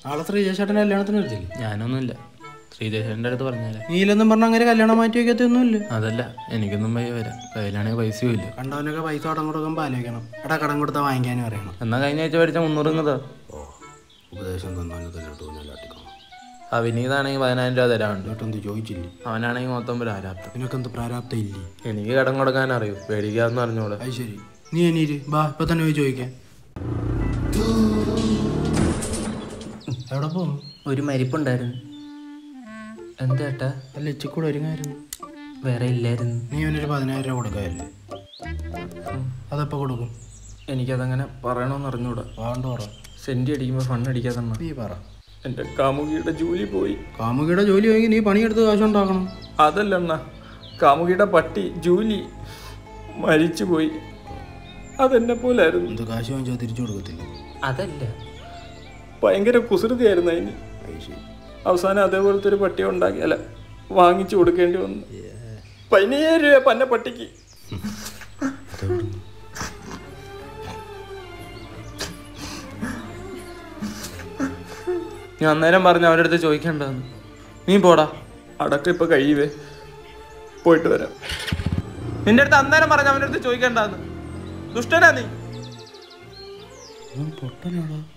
നാളെ ശ്രീജേഷേട്ടൻ്റെ കല്യാണത്തിന് എടുത്തില്ലേ ഞാനൊന്നുമില്ല ശ്രീജേഷൻ്റെ അടുത്ത് പറഞ്ഞാലേ നീലൊന്നും പറഞ്ഞ അങ്ങനെ കല്യാണം മാറ്റി വയ്ക്കത്തൊന്നുമില്ല അതല്ല എനിക്കൊന്നും വയ്യ വരാം കയ്യിലാണെങ്കിൽ പൈസയും ഇല്ല കണ്ടവനൊക്കെ പൈസ കടം കൊടുക്കുമ്പോൾ ആലോചിക്കണം എടാ കടം കൊടുത്താൽ വാങ്ങിക്കാനും അറിയണം എന്നാ കഴിഞ്ഞ ആഴ്ച മേടിച്ച മുന്നൂറ് ഇങ്ങതാ ഓ ഉപദേശം തന്നാലും തന്നെ തോന്നലാട്ടിക്കണം ആ വിനീതാണെങ്കിൽ പതിനായിരം രൂപ തരാനുണ്ട് എന്നിട്ടെന്ത് ചോദിച്ചില്ലേ അവനാണെങ്കിൽ മൊത്തം ഒരു ആരാപ്തം നിനക്കെന്ത് പ്രാരാബ്ദം ഇല്ലേ എനിക്ക് കടം കൊടുക്കാൻ അറിയൂ പേടിക്കാന്ന് അറിഞ്ഞൂടെ അത് ശരി നീ എനീര് ബാ ഇപ്പൊ തന്നെ പോയി ചോദിക്കാൻ എവിടെ പോകുന്നു ഒരു മരിപ്പുണ്ടായിരുന്നു എന്താ ഏട്ടാ അല്ല ഇച്ചിക്കൂടെ ഒരുങ്ങായിരുന്നു വേറെ ഇല്ലായിരുന്നു നീ അവനൊരു പതിനായിരം രൂപ കൊടുക്കാല്ലേ അതെപ്പോ കൊടുക്കും എനിക്കതങ്ങനെ പറയണമെന്ന് അറിഞ്ഞൂടാ വാണ്ട പറ സെൻറ്റി അടിക്കുമ്പോൾ ഫണ്ട് അടിക്കാതെ നീ പറ എൻ്റെ കാമുകിയുടെ ജോലി പോയി കാമുകിയുടെ ജോലി വാങ്ങി നീ പണിയെടുത്ത് കാശുണ്ടാക്കണം അതല്ല അണ്ണ കാമുകിയുടെ പട്ടി ജൂലി മരിച്ചു പോയി അതെന്നെ പോലായിരുന്നു എന്ത് കാശ് വാങ്ങിച്ചാൽ തിരിച്ചു കൊടുക്കത്തില്ല അതല്ല ഭയങ്കര കുസൃതിയായിരുന്നു അതിന് അത് ശരി അവസാനം അതേപോലത്തെ ഒരു പട്ടിയെ ഉണ്ടാക്കി അല്ല വാങ്ങിച്ചു കൊടുക്കേണ്ടി വന്നു പതിനയ്യായിരം രൂപ പന്ന പട്ടിക്ക് ഞാൻ അന്നേരം പറഞ്ഞു അവരുടെ അടുത്ത് ചോദിക്കണ്ടെന്ന് നീ പോടാ അടക്കം ഇപ്പൊ കഴിയുവേ പോയിട്ട് വരാം നിന്റെ അടുത്ത് അന്നേരം പറഞ്ഞു അവൻ്റെ അടുത്ത് ചോദിക്കണ്ടെന്ന് ദുഷ്ടനാ നീ ഇവൻ പൊട്ടനാടാ